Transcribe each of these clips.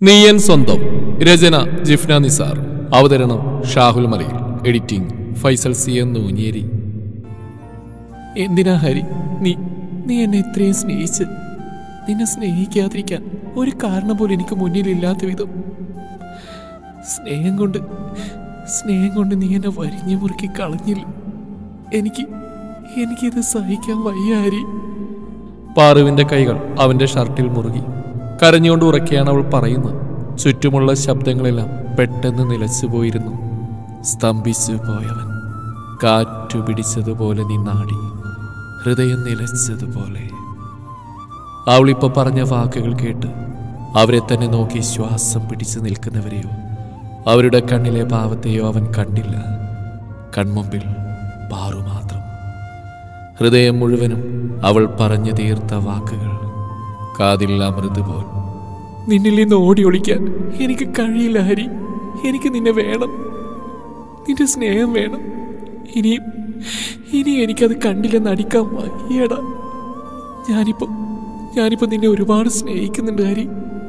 നീയൻ സ്വന്തം രചന ജിഫ്ന നിസാർ അവതരണം Shahul Malayil editing Faisal C N Nunjeri എന്തിനാ ഹരി നീ നീ എന്നെ ഇത്രയും സ്നേഹിച്ച് നിന്നെ സ്നേഹിക്കാതിരിക്കാൻ ഒരു കാരണം പോലും എനിക്ക് മുന്നിലില്ലാത്ത വിധം സ്നേഹം കൊണ്ട് സ്നേഹം കൊണ്ട് നീ എന്നെ വരിഞ്ഞു മുറുക്കി കളഞ്ഞില്ല എനിക്ക് എനിക്കിത് സഹിക്കാൻ വയ്യ ഹരി പാറുവിന്റെ കൈകൾ അവന്റെ ഷർട്ടിൽ മുറുകി കരഞ്ഞുകൊണ്ട് ഉറക്കെയാണ് അവൾ പറയുന്നത് ചുറ്റുമുള്ള ശബ്ദങ്ങളെല്ലാം പെട്ടെന്ന് നിലച്ചു പോയിരുന്നു സ്തംഭിച്ചു പോയവൻ കാറ്റു പിടിച്ചതുപോലെ നിന്നാടി ഹൃദയം നിലച്ചതുപോലെ അവളിപ്പോ പറഞ്ഞ വാക്കുകൾ കേട്ട് അവരെ തന്നെ നോക്കി ശ്വാസം പിടിച്ചു നിൽക്കുന്നവരെയോ അവരുടെ കണ്ണിലെ ഭാവത്തെയോ അവൻ കണ്ടില്ല കൺമുമ്പിൽ പാറു മാത്രം ഹൃദയം മുഴുവനും അവൾ പറഞ്ഞു തീർത്ത വാക്കുകൾ കാതിൽ അമൃത് പോൽ നിന്നിൽ നിന്ന് ഓടി ഒളിക്കാൻ എനിക്ക് കഴിയില്ല ഹരി എനിക്ക് നിന്നെ വേണം നിന്റെ സ്നേഹം വേണം ഇനിയും ഇനി എനിക്കത് കണ്ടില്ലെന്ന് അടിക്കാൻ വയ്യടാ ഞാനിപ്പോ ഞാനിപ്പോ നിന്നെ ഒരുപാട് സ്നേഹിക്കുന്നുണ്ട് ഹരി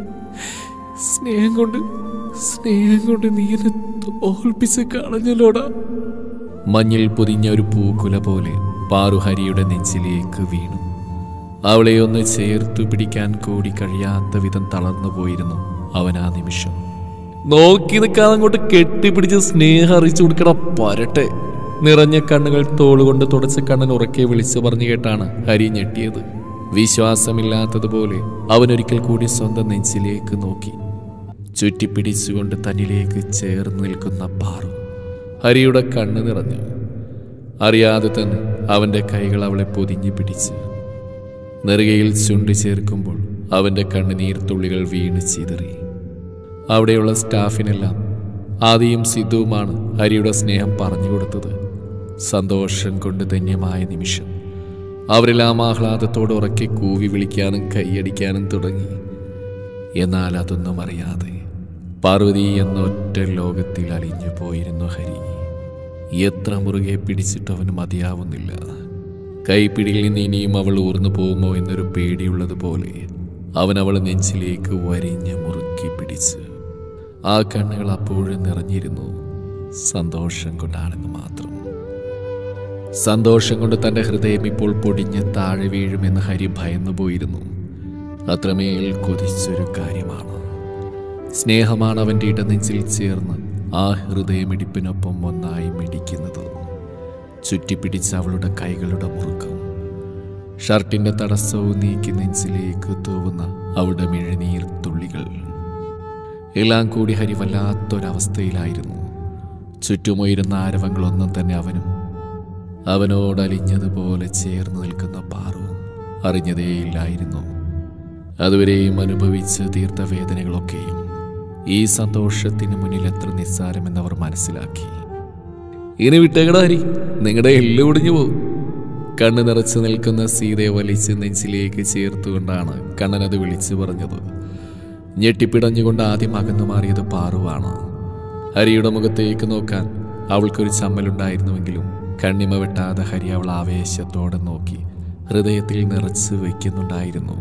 സ്നേഹം കൊണ്ട് സ്നേഹം കൊണ്ട് നീ എന്നെ തോൽപ്പിച്ച് കളഞ്ഞല്ലോടാ മഞ്ഞിൽ പൊതിഞ്ഞ ഒരു പൂക്കുല പോലെ പാറു ഹരിയുടെ നെഞ്ചിലേക്ക് വീണു അവളെ ഒന്ന് ചേർത്തു പിടിക്കാൻ കൂടി കഴിയാത്ത വിധം തളർന്നു പോയിരുന്നു അവൻ ആ നിമിഷം നോക്കി നിൽക്കാതെ അങ്ങോട്ട് കെട്ടിപ്പിടിച്ച് സ്നേഹം അറിയിച്ചു കൊടുക്കട പരട്ടെ നിറഞ്ഞ കണ്ണുകൾ തോളുകൊണ്ട് തുടച്ച കണ്ണൻ ഉറക്കെ വിളിച്ചു പറഞ്ഞു കേട്ടാണ് ഹരി ഞെട്ടിയത് വിശ്വാസമില്ലാത്തതുപോലെ അവനൊരിക്കൽ കൂടി സ്വന്തം നെഞ്ചിലേക്ക് നോക്കി ചുറ്റിപ്പിടിച്ചുകൊണ്ട് തന്നിലേക്ക് ചേർന്ന് നിൽക്കുന്ന പാറു ഹരിയുടെ കണ്ണ് നിറഞ്ഞു അറിയാതെ തന്നെ അവന്റെ കൈകൾ അവളെ പൊതിഞ്ഞു പിടിച്ച് നെറുകയിൽ ചുണ്ട് ചേർക്കുമ്പോൾ അവന്റെ കണ്ണുനീർത്തുള്ളികൾ വീണ് ചിതറി അവിടെയുള്ള സ്റ്റാഫിനെല്ലാം ആദിയും സിദ്ധുവുമാണ് ഹരിയുടെ സ്നേഹം പറഞ്ഞു കൊടുത്തത് സന്തോഷം കൊണ്ട് ധന്യമായ നിമിഷം അവരെല്ലാം ആഹ്ലാദത്തോടെ ഉറക്കെ കൂവി വിളിക്കാനും കൈയടിക്കാനും തുടങ്ങി എന്നാൽ അതൊന്നും അറിയാതെ പാർവതി എന്ന ഒറ്റ ലോകത്തിൽ അലിഞ്ഞു പോയിരുന്നു ഹരി എത്ര മുറുകെ പിടിച്ചിട്ടവന് മതിയാവുന്നില്ല കൈപ്പിടിയിൽ നിന്ന് ഇനിയും അവൾ ഊർന്നു പോകുമോ എന്നൊരു പേടിയുള്ളതുപോലെ അവൻ അവളെ നെഞ്ചിലേക്ക് വരിഞ്ഞ് മുറുക്കി പിടിച്ച് ആ കണ്ണുകൾ അപ്പോഴും നിറഞ്ഞിരുന്നു സന്തോഷം കൊണ്ടാണെന്ന് മാത്രം സന്തോഷം കൊണ്ട് തന്റെ ഹൃദയം ഇപ്പോൾ പൊടിഞ്ഞ് താഴെ വീഴുമെന്ന് ഹരി ഭയന്നു പോയിരുന്നു അത്രമേൽ കൊതിച്ചൊരു കാര്യമാണ് സ്നേഹമാണ് അവൻ്റെ ഇടനെഞ്ചിൽ ചേർന്ന് ആ ഹൃദയമിടിപ്പിനൊപ്പം ഒന്നായി മിടിക്കുന്നത് ചുറ്റിപ്പിടിച്ച അവളുടെ കൈകളുടെ മുറുക്കം ഷർട്ടിന്റെ തടസ്സവും നീക്കി നെഞ്ചിലേക്ക് തൂവുന്ന അവളുടെ മിഴനീർ തുള്ളികൾ എല്ലാം കൂടി ഹരി വല്ലാത്തൊരവസ്ഥയിലായിരുന്നു ചുറ്റുമുയരുന്ന ആരവങ്ങളൊന്നും തന്നെ അവനും അവനോടലിഞ്ഞതുപോലെ ചേർന്ന് നിൽക്കുന്ന പാറുവും അറിഞ്ഞതേയില്ലായിരുന്നു അതുവരെയും അനുഭവിച്ച് തീർത്ത വേദനകളൊക്കെയും ഈ സന്തോഷത്തിന് മുന്നിൽ എത്ര നിസ്സാരമെന്നവർ മനസ്സിലാക്കി ഇനി വിട്ടേക്കടാരി നിങ്ങളുടെ എല്ല് ഒടിഞ്ഞു പോകും കണ്ണ് നിറച്ചു നിൽക്കുന്ന സീതയെ വലിച്ച് നെഞ്ചിലേക്ക് ചേർത്തുകൊണ്ടാണ് കണ്ണൻ അത് വിളിച്ചു പറഞ്ഞത് ഞെട്ടിപ്പിടഞ്ഞുകൊണ്ട് ആദ്യം അകന്നു മാറിയത് പാറുവാണ് ഹരിയുടെ മുഖത്തേക്ക് നോക്കാൻ അവൾക്കൊരു ചമ്മലുണ്ടായിരുന്നുവെങ്കിലും കണ്ണിമ വെട്ടാതെ ഹരി അവൾ ആവേശത്തോടെ നോക്കി ഹൃദയത്തിൽ നിറച്ച് വയ്ക്കുന്നുണ്ടായിരുന്നു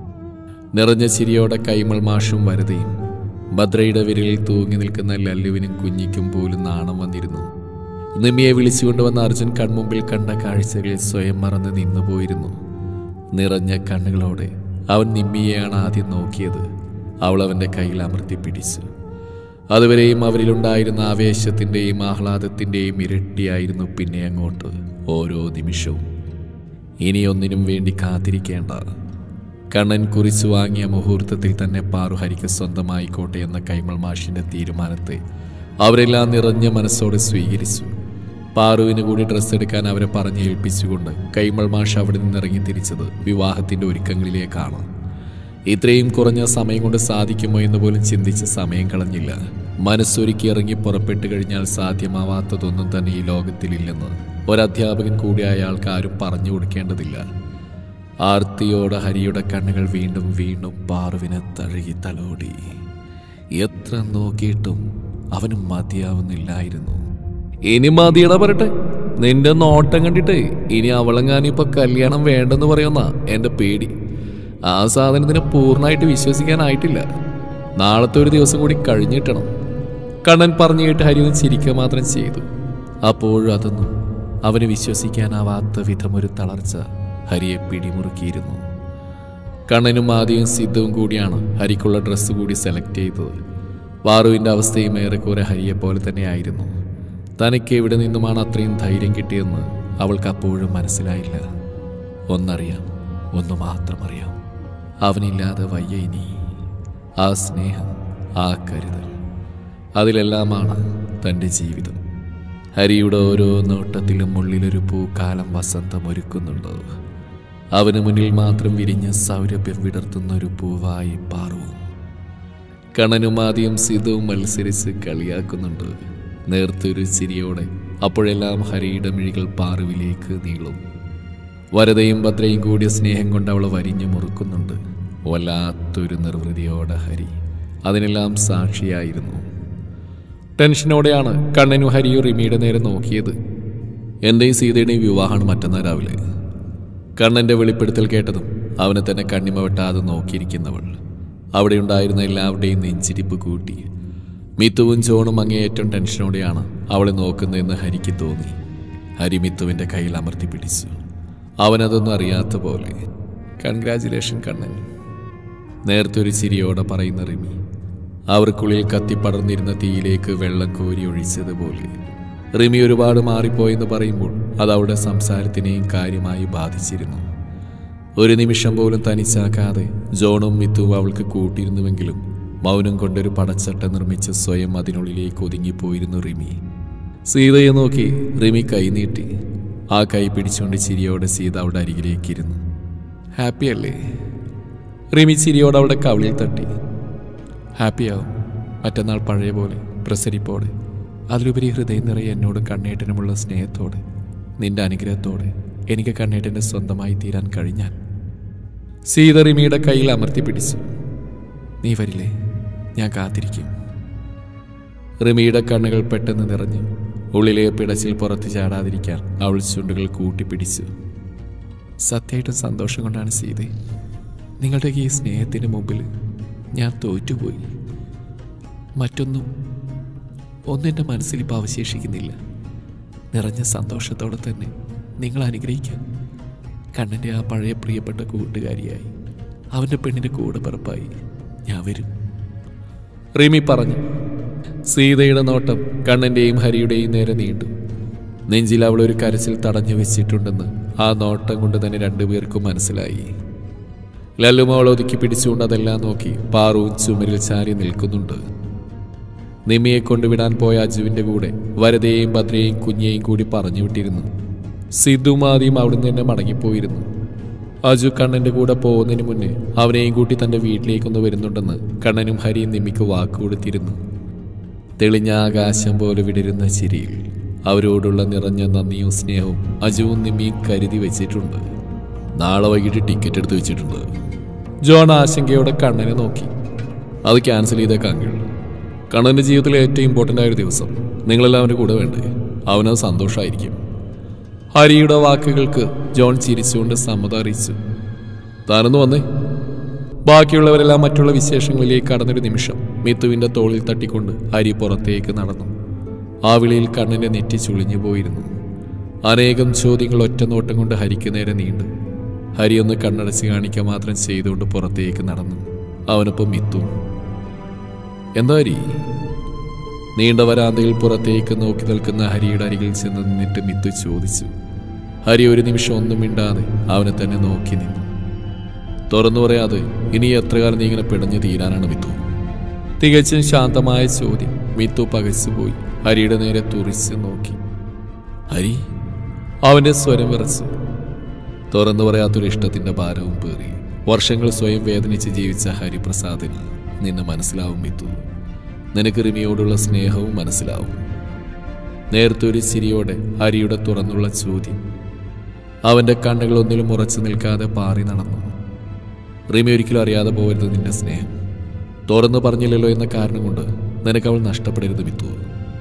നിറഞ്ഞ ചിരിയോടെ കൈമൾ മാഷും വരതയും ഭദ്രയുടെ വിരലിൽ തൂങ്ങി നിൽക്കുന്ന ലല്ലുവിനും കുഞ്ഞിക്കും പോലും നാണം വന്നിരുന്നു നിമ്മിയെ വിളിച്ചുകൊണ്ടുവന്ന അർജുൻ കൺമുമ്പിൽ കണ്ട കാഴ്ചകളിൽ സ്വയം മറന്ന് നിന്നുപോയിരുന്നു നിറഞ്ഞ കണ്ണുകളോടെ അവൻ നിമ്മിയെയാണ് ആദ്യം നോക്കിയത് അവൾ അവൻ്റെ കയ്യിൽ അമർത്തി പിടിച്ചു അതുവരെയും അവരിലുണ്ടായിരുന്ന ആവേശത്തിൻ്റെയും ആഹ്ലാദത്തിൻ്റെയും ഇരട്ടിയായിരുന്നു പിന്നെ അങ്ങോട്ട് ഓരോ നിമിഷവും ഇനിയൊന്നിനും വേണ്ടി കാത്തിരിക്കേണ്ട കണ്ണൻ കുറിച്ചു വാങ്ങിയ മുഹൂർത്തത്തിൽ തന്നെ പാറു ഹരിക്ക് സ്വന്തമായിക്കോട്ടെ എന്ന കൈമൾ മാഷിന്റെ തീരുമാനത്തെ അവരെല്ലാം നിറഞ്ഞ മനസ്സോടെ സ്വീകരിച്ചു പാറുവിന് കൂടി ഡ്രസ്സ് എടുക്കാൻ അവരെ പറഞ്ഞ് ഏൽപ്പിച്ചുകൊണ്ട് കൈമൾ മാഷ് അവിടെ നിന്നിറങ്ങി തിരിച്ചത് വിവാഹത്തിന്റെ ഒരുക്കങ്ങളിലേക്കാണ് ഇത്രയും കുറഞ്ഞ സമയം കൊണ്ട് സാധിക്കുമോ എന്ന് പോലും ചിന്തിച്ച് സമയം കളഞ്ഞില്ല മനസ്സൊരുക്കി ഇറങ്ങി പുറപ്പെട്ടു കഴിഞ്ഞാൽ സാധ്യമാവാത്തതൊന്നും തന്നെ ഈ ലോകത്തിലില്ലെന്ന് ഒരധ്യാപകൻ കൂടിയായ ആൾക്ക് ആരും പറഞ്ഞു കൊടുക്കേണ്ടതില്ല ആർത്തിയോടെ ഹരിയുടെ കണ്ണുകൾ വീണ്ടും വീണ്ടും പാറുവിനെ തഴുകി തലോടി എത്ര നോക്കിയിട്ടും അവന് മതിയാവുന്നില്ലായിരുന്നു ഇനി മതിയട പറട്ടെ നിന്റെ നോട്ടം കണ്ടിട്ടേ ഇനി അവളെങ്ങാനിപ്പോ കല്യാണം വേണ്ടെന്ന് പറയുന്ന എന്റെ പേടി ആ സാധനത്തിനെ പൂർണ്ണമായിട്ട് വിശ്വസിക്കാനായിട്ടില്ല നാളത്തെ ഒരു ദിവസം കൂടി കഴിഞ്ഞിട്ടണം കണ്ണൻ പറഞ്ഞു കേട്ട് ഹരി ഒന്ന് ചിരിക്കുക മാത്രം ചെയ്തു അപ്പോഴും അതൊന്നും അവന് വിശ്വസിക്കാനാവാത്ത വിധം ഒരു തളർച്ച ഹരിയെ പിടിമുറുക്കിയിരുന്നു കണ്ണനും ആദ്യവും സിദ്ധവും കൂടിയാണ് ഹരിക്കുള്ള ഡ്രസ്സ് കൂടി സെലക്ട് ചെയ്തത് വാറുവിൻ്റെ അവസ്ഥയും ഏറെക്കുറെ ഹരിയെ പോലെ തന്നെയായിരുന്നു തനിക്ക് എവിടെ നിന്നുമാണ് അത്രയും ധൈര്യം കിട്ടിയെന്ന് അവൾക്ക് അപ്പോഴും മനസ്സിലായില്ല ഒന്നറിയാം ഒന്ന് മാത്രം അറിയാം അവനില്ലാതെ വയ്യ ഇനി ആ സ്നേഹം ആ കരുതൽ അതിലെല്ലാമാണ് തൻ്റെ ജീവിതം ഹരിയുടെ ഓരോ നോട്ടത്തിലും ഉള്ളിലൊരു പൂക്കാലം വസന്തം ഒരുക്കുന്നുണ്ട് അവന് മുന്നിൽ മാത്രം വിരിഞ്ഞ് സൗരഭ്യം വിടർത്തുന്ന ഒരു പൂവായി പാറുവും കണ്ണനും ആദ്യം സിതവും മത്സരിച്ച് കളിയാക്കുന്നുണ്ട് നേർത്തൊരു ചിരിയോടെ അപ്പോഴെല്ലാം ഹരിയുടെ മിഴികൾ പാറുവിലേക്ക് നീളും വരതയും ഭദ്രയും കൂടിയ സ്നേഹം കൊണ്ട് അവളെ വരിഞ്ഞു മുറുക്കുന്നുണ്ട് വല്ലാത്തൊരു നിർവൃതിയോടെ ഹരി അതിനെല്ലാം സാക്ഷിയായിരുന്നു ടെൻഷനോടെയാണ് കണ്ണനും ഹരിയും റിമിയുടെ നേരെ നോക്കിയത് എൻ്റെയും സീതയുടെയും വിവാഹമാണ് മറ്റന്നാൾ രാവിലെ കണ്ണൻ്റെ വെളിപ്പെടുത്തൽ കേട്ടതും അവനെ തന്നെ കണ്ണിമ വെട്ടാതെ നോക്കിയിരിക്കുന്നവൾ അവിടെ ഉണ്ടായിരുന്ന എല്ലാവരുടെയും നെഞ്ചിരിപ്പ് കൂട്ടി മിത്തുവും ജോണും അങ്ങേയറ്റം ടെൻഷനോടെയാണ് അവളെ നോക്കുന്നതെന്ന് ഹരിക്ക് തോന്നി ഹരി മിത്തുവിൻ്റെ കയ്യിൽ അമർത്തി പിടിച്ചു അവനതൊന്നും അറിയാത്ത പോലെ കൺഗ്രാചുലേഷൻ കണ്ണൻ നേരത്തെ ഒരു ചിരിയോടെ പറയുന്ന റിമി അവർക്കുള്ളിൽ കത്തിപ്പടർന്നിരുന്ന തീയിലേക്ക് വെള്ളം കോരി ഒഴിച്ചതുപോലെ റിമി ഒരുപാട് മാറിപ്പോയെന്ന് പറയുമ്പോൾ അത് അവളുടെ സംസാരത്തിനെയും കാര്യമായി ബാധിച്ചിരുന്നു ഒരു നിമിഷം പോലും തനിച്ചാക്കാതെ ജോണും മിത്തുവും അവൾക്ക് കൂട്ടിയിരുന്നുവെങ്കിലും മൗനം കൊണ്ടൊരു പടച്ചട്ട നിർമ്മിച്ച് സ്വയം അതിനുള്ളിലേക്ക് ഒതുങ്ങിപ്പോയിരുന്നു റിമി സീതയെ നോക്കി റിമി കൈ നീട്ടി ആ കൈ പിടിച്ചുകൊണ്ട് ചിരിയോടെ സീത അവിടെ അരികിലേക്കിരുന്നു ഹാപ്പി അല്ലേ റിമി ചിരിയോടെ അവളുടെ കവിളിൽ തട്ടി ഹാപ്പിയാവും മറ്റന്നാൾ പഴയ പോലെ പ്രസരിപ്പോടെ അതിലുപരി ഹൃദയം നിറയെ എന്നോടും കണ്ണേട്ടനുമുള്ള സ്നേഹത്തോടെ നിന്റെ അനുഗ്രഹത്തോടെ എനിക്ക് കണ്ണേട്ടൻ്റെ സ്വന്തമായി തീരാൻ കഴിഞ്ഞാൽ സീത റിമിയുടെ കയ്യിൽ അമർത്തി പിടിച്ചു നീ വരില്ലേ ഞാൻ കാത്തിരിക്കും റിമിയുടെ കണ്ണുകൾ പെട്ടെന്ന് നിറഞ്ഞു ഉള്ളിലെ പിടച്ചിൽ പുറത്ത് ചാടാതിരിക്കാൻ അവൾ ചുണ്ടുകൾ കൂട്ടിപ്പിടിച്ചു സത്യമായിട്ടും സന്തോഷം കൊണ്ടാണ് സീത നിങ്ങളുടെ ഈ സ്നേഹത്തിന് മുമ്പിൽ ഞാൻ തോറ്റുപോയി മറ്റൊന്നും ഒന്നും എൻ്റെ മനസ്സിൽ ഇപ്പോൾ അവശേഷിക്കുന്നില്ല നിറഞ്ഞ സന്തോഷത്തോടെ തന്നെ നിങ്ങൾ അനുഗ്രഹിക്കാം കണ്ണൻ്റെ ആ പഴയ പ്രിയപ്പെട്ട കൂട്ടുകാരിയായി അവൻ്റെ പെണ്ണിൻ്റെ കൂടെ പിറപ്പായി ഞാൻ വരും റിമി പറഞ്ഞു സീതയുടെ നോട്ടം കണ്ണൻ്റെയും ഹരിയുടെയും നേരെ നീണ്ടു നെഞ്ചിൽ അവൾ ഒരു കരച്ചിൽ തടഞ്ഞു വെച്ചിട്ടുണ്ടെന്ന് ആ നോട്ടം കൊണ്ട് തന്നെ രണ്ടുപേർക്കും മനസ്സിലായി ലല്ലുമ അവൾ ഒതുക്കി പിടിച്ചുകൊണ്ട് അതെല്ലാം നോക്കി പാറുവും ചുമരിൽ ചാരി നിൽക്കുന്നുണ്ട് നിമിയെ കൊണ്ടുവിടാൻ പോയ അജുവിന്റെ കൂടെ വരതയെയും ഭദ്രയെയും കുഞ്ഞയെയും കൂടി പറഞ്ഞു വിട്ടിരുന്നു സിദ്ധുവും ആദ്യം അവിടുന്ന് തന്നെ മടങ്ങിപ്പോയിരുന്നു അജു കണ്ണന്റെ കൂടെ പോകുന്നതിന് മുന്നേ അവനെയും കൂട്ടി തന്റെ വീട്ടിലേക്കൊന്ന് വരുന്നുണ്ടെന്ന് കണ്ണനും ഹരിയും നിമിക്ക് വാക്കുകൊടുത്തിരുന്നു തെളിഞ്ഞ ആകാശം പോലെ വിടരുന്ന ചിരിയിൽ അവരോടുള്ള നിറഞ്ഞ നന്ദിയും സ്നേഹവും അജുവും നിമ്മിയും കരുതി വെച്ചിട്ടുണ്ട് നാളെ വൈകിട്ട് ടിക്കറ്റ് എടുത്ത് വെച്ചിട്ടുണ്ട് ജോൺ ആശങ്കയോടെ കണ്ണനെ നോക്കി അത് ക്യാൻസൽ ചെയ്തേക്കാങ്കിൽ കണ്ണൻ്റെ ജീവിതത്തിലെ ഏറ്റവും ഇമ്പോർട്ടൻ്റ് ആയ ഒരു ദിവസം നിങ്ങളെല്ലാം അവൻ്റെ കൂടെ വേണ്ടേ അവനത് സന്തോഷമായിരിക്കും ഹരിയുടെ വാക്കുകൾക്ക് ജോൺ ചിരിച്ചുകൊണ്ട് സമ്മതം അറിയിച്ചു താനൊന്ന് വന്നേ ബാക്കിയുള്ളവരെല്ലാം മറ്റുള്ള വിശേഷങ്ങളിലേക്ക് കടന്നൊരു നിമിഷം മിത്തുവിന്റെ തോളിൽ തട്ടിക്കൊണ്ട് ഹരി പുറത്തേക്ക് നടന്നു ആ വിളിയിൽ കണ്ണിന്റെ നെറ്റി ചുളിഞ്ഞു പോയിരുന്നു അനേകം ചോദ്യങ്ങൾ ഒറ്റ നോട്ടം കൊണ്ട് ഹരിക്ക് നേരെ നീണ്ടു ഹരി ഒന്ന് കണ്ണടച്ച് കാണിക്കുക മാത്രം ചെയ്തുകൊണ്ട് പുറത്തേക്ക് നടന്നു അവനൊപ്പം മിത്തു എന്താ ഹരി നീണ്ട വരാന്തയിൽ പുറത്തേക്ക് നോക്കി നിൽക്കുന്ന ഹരിയുടെ അരികിൽ ചെന്ന് നിന്നിട്ട് മിത്തു ചോദിച്ചു ഹരി ഒരു നിമിഷം ഒന്നും മിണ്ടാതെ അവനെ തന്നെ നോക്കി നിന്നു തുറന്നു പറയാതെ ഇനി എത്ര കാലം നീ ഇങ്ങനെ പിടഞ്ഞു തീരാനാണ് മിത്തു തികച്ചും ശാന്തമായ ചോദ്യം മിത്തു പകച്ചുപോയി ഹരിയുടെ നേരെ തുറിച്ച് നോക്കി ഹരി അവന്റെ സ്വരം വിറച്ചു തുറന്നു പറയാത്തൊരു ഇഷ്ടത്തിന്റെ ഭാരവും പേറി വർഷങ്ങൾ സ്വയം വേദനിച്ച് ജീവിച്ച ഹരിപ്രസാദിന് നിന്നെ മനസ്സിലാവും മിത്തു നിനക്ക് റിമിയോടുള്ള സ്നേഹവും മനസ്സിലാവും നേരത്തെ ഒരു ചിരിയോടെ ഹരിയുടെ തുറന്നുള്ള ചോദ്യം അവന്റെ കണ്ണുകൾ ഒന്നിലും ഉറച്ചു നിൽക്കാതെ പാറി നടന്നു റിമി ഒരിക്കലും അറിയാതെ പോകരുത് നിന്റെ സ്നേഹം തുറന്നു പറഞ്ഞില്ലല്ലോ എന്ന കാരണം കൊണ്ട് നിനക്ക് അവൾ നഷ്ടപ്പെടരുത് മിത്തു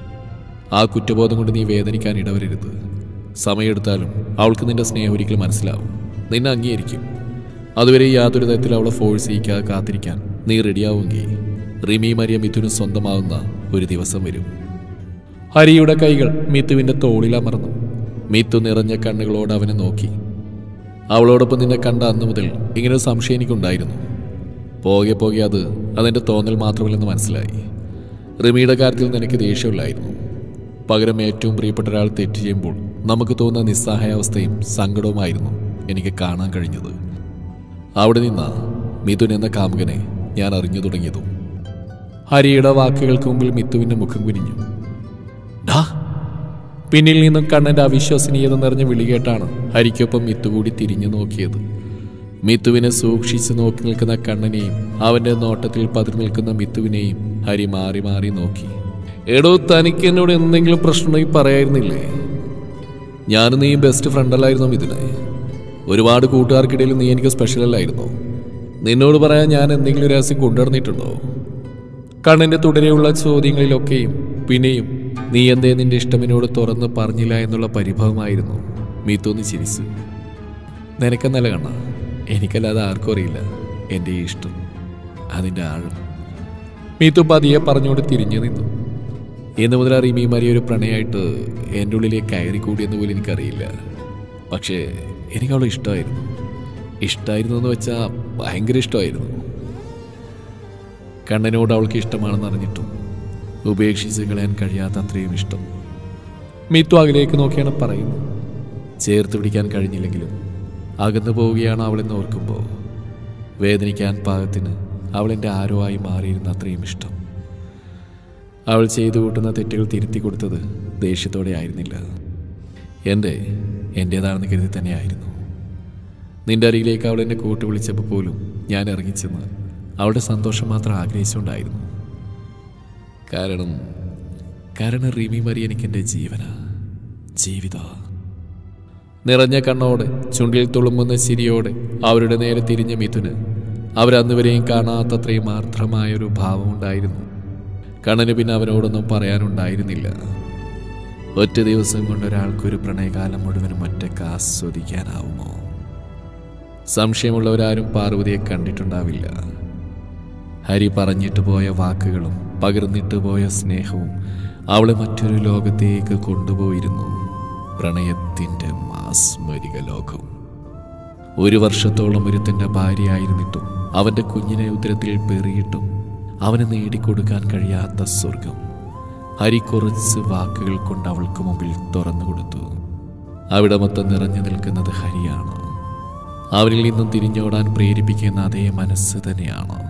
ആ കുറ്റബോധം കൊണ്ട് നീ വേദനിക്കാൻ ഇടവരരുത് സമയമെടുത്താലും അവൾക്ക് നിന്റെ സ്നേഹം ഒരിക്കലും മനസ്സിലാവും നിന്നെ അംഗീകരിക്കും അതുവരെ യാതൊരു തരത്തിൽ അവളെ ഫോഴ്സ് ചെയ്യിക്കാതെ കാത്തിരിക്കാൻ നീ റെഡിയാവുമെങ്കിൽ റിമി മരിയ മിഥുന് സ്വന്തമാവുന്ന ഒരു ദിവസം വരും ഹരിയുടെ കൈകൾ മിത്തുവിന്റെ തോളിൽ അമർന്നു മിത്തു നിറഞ്ഞ കണ്ണുകളോട് അവനെ നോക്കി അവളോടൊപ്പം നിന്നെ കണ്ട അന്നു മുതൽ ഇങ്ങനെ ഒരു സംശയം എനിക്കുണ്ടായിരുന്നു പോകെ പോകെ അത് അതെൻ്റെ തോന്നൽ മാത്രമല്ലെന്ന് മനസ്സിലായി റിമിയുടെ കാര്യത്തിൽ നിനക്ക് ദേഷ്യമില്ലായിരുന്നു പകരം ഏറ്റവും പ്രിയപ്പെട്ട ഒരാൾ തെറ്റ് ചെയ്യുമ്പോൾ നമുക്ക് തോന്നുന്ന നിസ്സഹായാവസ്ഥയും സങ്കടവുമായിരുന്നു എനിക്ക് കാണാൻ കഴിഞ്ഞത് അവിടെ നിന്ന മിഥുൻ എന്ന കാമുകനെ ഞാൻ അറിഞ്ഞു തുടങ്ങിയതും ഹരിയുടെ വാക്കുകൾക്ക് മുമ്പിൽ മിത്തുവിൻ്റെ മുഖം കുനിഞ്ഞു ഡാ പിന്നിൽ നിന്നും കണ്ണന്റെ അവിശ്വസനീയത നിറഞ്ഞ വിളി കേട്ടാണ് ഹരിക്കൊപ്പം മിത്തു കൂടി തിരിഞ്ഞു നോക്കിയത് മിത്തുവിനെ സൂക്ഷിച്ചു നോക്കി നിൽക്കുന്ന കണ്ണനെയും അവന്റെ നോട്ടത്തിൽ പതിർന്നു നിൽക്കുന്ന മിത്തുവിനെയും ഹരി മാറി മാറി നോക്കി എടോ തനിക്ക് എന്നോട് എന്തെങ്കിലും പ്രശ്നമുണ്ടെങ്കിൽ പറയായിരുന്നില്ലേ ഞാനും നീ ബെസ്റ്റ് ഫ്രണ്ടല്ലായിരുന്നു ഇതിന് ഒരുപാട് കൂട്ടുകാർക്കിടയിൽ നീ എനിക്ക് സ്പെഷ്യൽ അല്ലായിരുന്നു നിന്നോട് പറയാൻ ഞാൻ എന്തെങ്കിലും രഹസ്യം കൊണ്ടുവന്നിട്ടുണ്ടോ കണ്ണിന്റെ തുടരെയുള്ള ചോദ്യങ്ങളിലൊക്കെയും പിന്നെയും നീ എന്തേ നിന്റെ ഇഷ്ടമിനോട് തുറന്ന് പറഞ്ഞില്ല എന്നുള്ള പരിഭവമായിരുന്നു മീത്തോന്ന് ചിരിച്ചു നിനക്കെന്നല്ല കണ്ണ എനിക്കല്ലാതെ ആർക്കും അറിയില്ല എൻ്റെ ഈ ഇഷ്ടം അതിൻ്റെ ആഴം മീത്തു പതിയെ പറഞ്ഞുകൊണ്ട് തിരിഞ്ഞു നിന്നു ഇന്ന് മുതൽ അറിയും ഈ മരിയ ഒരു പ്രണയമായിട്ട് എൻ്റെ ഉള്ളിലേക്ക് കയറി കൂടിയെന്ന് പോലും എനിക്കറിയില്ല പക്ഷേ എനിക്ക് അവളെ ഇഷ്ടമായിരുന്നു ഇഷ്ടമായിരുന്നു എന്ന് വെച്ചാൽ ഭയങ്കര ഇഷ്ടമായിരുന്നു കണ്ണനോട് അവൾക്ക് ഇഷ്ടമാണെന്ന് അറിഞ്ഞിട്ടും ഉപേക്ഷിച്ച് കളയാൻ കഴിയാത്ത അത്രയും ഇഷ്ടം മിത്തു അകലേക്ക് നോക്കിയാണ് പറയുന്നത് ചേർത്ത് പിടിക്കാൻ കഴിഞ്ഞില്ലെങ്കിലും അകന്നു പോവുകയാണ് അവളെന്ന് ഓർക്കുമ്പോൾ വേദനിക്കാൻ പാകത്തിന് അവളെൻ്റെ ആരോ ആയി മാറിയിരുന്ന അത്രയും ഇഷ്ടം അവൾ ചെയ്തു കൂട്ടുന്ന തെറ്റുകൾ തിരുത്തി കൊടുത്തത് ദേഷ്യത്തോടെ ആയിരുന്നില്ല എൻ്റെ എൻ്റേതാണെന്ന് കരുതി തന്നെയായിരുന്നു നിന്റെ അരികിലേക്ക് അവൾ എന്നെ കൂട്ടി വിളിച്ചപ്പോൾ പോലും ഞാൻ ഇറങ്ങിച്ചെന്ന് അവളുടെ സന്തോഷം മാത്രം ആഗ്രഹിച്ചുകൊണ്ടായിരുന്നു കാരണം കാരണം റിമി മരി എനിക്ക് എൻ്റെ ജീവന ജീവിത നിറഞ്ഞ കണ്ണോടെ ചുണ്ടിൽ തുളുമ്പുന്ന ചിരിയോടെ അവരുടെ നേരെ തിരിഞ്ഞ മിഥുന് അവരന്നുവരെയും കാണാത്തത്രയും ആർദ്രമായൊരു ഭാവമുണ്ടായിരുന്നു കണ്ണന് പിന്നെ അവനോടൊന്നും പറയാനുണ്ടായിരുന്നില്ല ഒറ്റ ദിവസം കൊണ്ട് ഒരാൾക്കൊരു പ്രണയകാലം മുഴുവനും ഒറ്റക്ക് ആസ്വദിക്കാനാവുമോ സംശയമുള്ളവരാരും പാർവതിയെ കണ്ടിട്ടുണ്ടാവില്ല ഹരി പറഞ്ഞിട്ട് പോയ വാക്കുകളും പകർന്നിട്ട് പോയ സ്നേഹവും അവളെ മറ്റൊരു ലോകത്തേക്ക് കൊണ്ടുപോയിരുന്നു പ്രണയത്തിൻ്റെ മാസ്മരിക ലോകം ഒരു വർഷത്തോളം ഒരുത്തൻ്റെ ഭാര്യയായിരുന്നിട്ടും അവൻ്റെ കുഞ്ഞിനെ ഉദരത്തിൽ പെറിയിട്ടും അവന് നേടിക്കൊടുക്കാൻ കഴിയാത്ത സ്വർഗം ഹരി കുറച്ച് വാക്കുകൾ കൊണ്ട് അവൾക്ക് മുമ്പിൽ തുറന്നു കൊടുത്തു അവിടെ മൊത്തം നിറഞ്ഞു നിൽക്കുന്നത് ഹരിയാണ് അവരിൽ നിന്നും തിരിഞ്ഞോടാൻ പ്രേരിപ്പിക്കുന്ന അതേ മനസ്സ് തന്നെയാണ്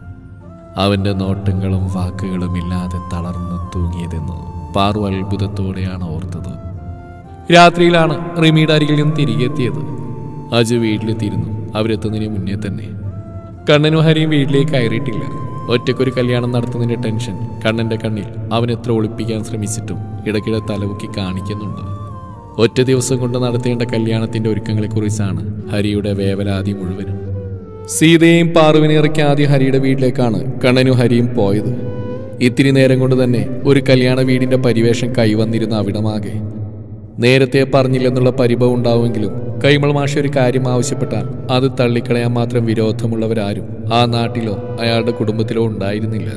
അവന്റെ നോട്ടങ്ങളും വാക്കുകളും ഇല്ലാതെ തളർന്നു തൂങ്ങിയതെന്ന് പാറു അത്ഭുതത്തോടെയാണ് ഓർത്തത് രാത്രിയിലാണ് റിമിയുടെ അരികിൽ നിന്ന് തിരികെ എത്തിയത് അജു വീട്ടിലെത്തിയിരുന്നു അവരെത്തുന്നതിന് മുന്നേ തന്നെ കണ്ണനും ഹരിയും വീട്ടിലേക്ക് കയറിയിട്ടില്ല ഒറ്റയ്ക്കൊരു കല്യാണം നടത്തുന്നതിന്റെ ടെൻഷൻ കണ്ണന്റെ കണ്ണിൽ അവൻ എത്ര ഒളിപ്പിക്കാൻ ശ്രമിച്ചിട്ടും ഇടയ്ക്കിടെ തലവുക്കി കാണിക്കുന്നുണ്ട് ഒറ്റ ദിവസം കൊണ്ട് നടത്തേണ്ട കല്യാണത്തിന്റെ ഒരുക്കങ്ങളെക്കുറിച്ചാണ് ഹരിയുടെ വേവലാതി മുഴുവനും സീതയെയും പാറുവിനെ ഇറക്കി ആദ്യം ഹരിയുടെ വീട്ടിലേക്കാണ് കണ്ണനും ഹരിയും പോയത് ഇത്തിരി നേരം കൊണ്ട് തന്നെ ഒരു കല്യാണ വീടിന്റെ പരിവേഷം കൈവന്നിരുന്ന അവിടമാകെ നേരത്തെ പറഞ്ഞില്ലെന്നുള്ള പരിഭവം ഉണ്ടാവുമെങ്കിലും കൈമൾ മാഷ ഒരു കാര്യം ആവശ്യപ്പെട്ടാൽ അത് തള്ളിക്കളയാൻ മാത്രം വിരോധമുള്ളവരാരും ആ നാട്ടിലോ അയാളുടെ കുടുംബത്തിലോ ഉണ്ടായിരുന്നില്ല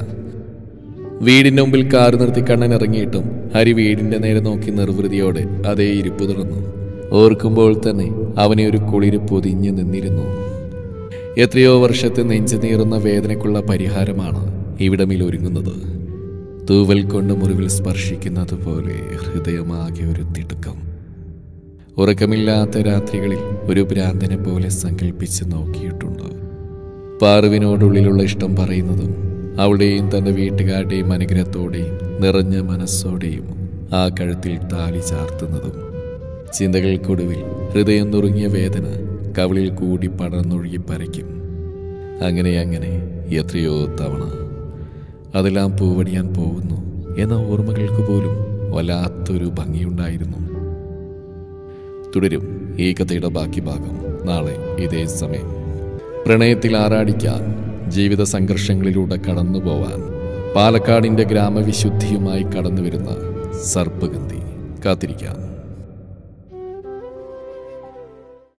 വീടിന്റെ മുമ്പിൽ കാറ് നിർത്തി കണ്ണൻ ഇറങ്ങിയിട്ടും ഹരി വീടിന്റെ നേരെ നോക്കി നിർവൃതിയോടെ അതേ ഇരിപ്പ് തുടർന്നു ഓർക്കുമ്പോൾ തന്നെ അവനെ ഒരു കുളിര് പൊതിഞ്ഞു നിന്നിരുന്നു എത്രയോ വർഷത്തെ നെഞ്ചു നീറുന്ന വേദനയ്ക്കുള്ള പരിഹാരമാണ് ഇവിടമിൽ ഒരുങ്ങുന്നത് തൂവൽ കൊണ്ട് മുറിവിൽ സ്പർശിക്കുന്നത് പോലെ ഹൃദയമാകെ ഒരു തിടുക്കം ഉറക്കമില്ലാത്ത രാത്രികളിൽ ഒരു ഭ്രാന്തനെ പോലെ സങ്കല്പിച്ച് നോക്കിയിട്ടുണ്ട് പാറുവിനോടുള്ളിലുള്ള ഇഷ്ടം പറയുന്നതും അവളുടെയും തൻ്റെ വീട്ടുകാരുടെയും അനുഗ്രഹത്തോടെയും നിറഞ്ഞ മനസ്സോടെയും ആ കഴുത്തിൽ താലി ചാർത്തുന്നതും ചിന്തകൾക്കൊടുവിൽ ഹൃദയം നുറുങ്ങിയ വേദന കവിളിൽ കൂടി പടർന്നൊഴുകി പരയ്ക്കും അങ്ങനെ അങ്ങനെ എത്രയോ തവണ അതെല്ലാം പൂവണിയാൻ പോകുന്നു എന്ന ഓർമ്മകൾക്ക് പോലും വല്ലാത്തൊരു ഭംഗിയുണ്ടായിരുന്നു തുടരും ഈ കഥയുടെ ബാക്കി ഭാഗം നാളെ ഇതേ സമയം പ്രണയത്തിൽ ആറാടിക്കാൻ ജീവിത സംഘർഷങ്ങളിലൂടെ കടന്നു പോവാൻ പാലക്കാടിന്റെ ഗ്രാമവിശുദ്ധിയുമായി കടന്നു വരുന്ന സർപ്പഗന്ധി കാത്തിരിക്കാം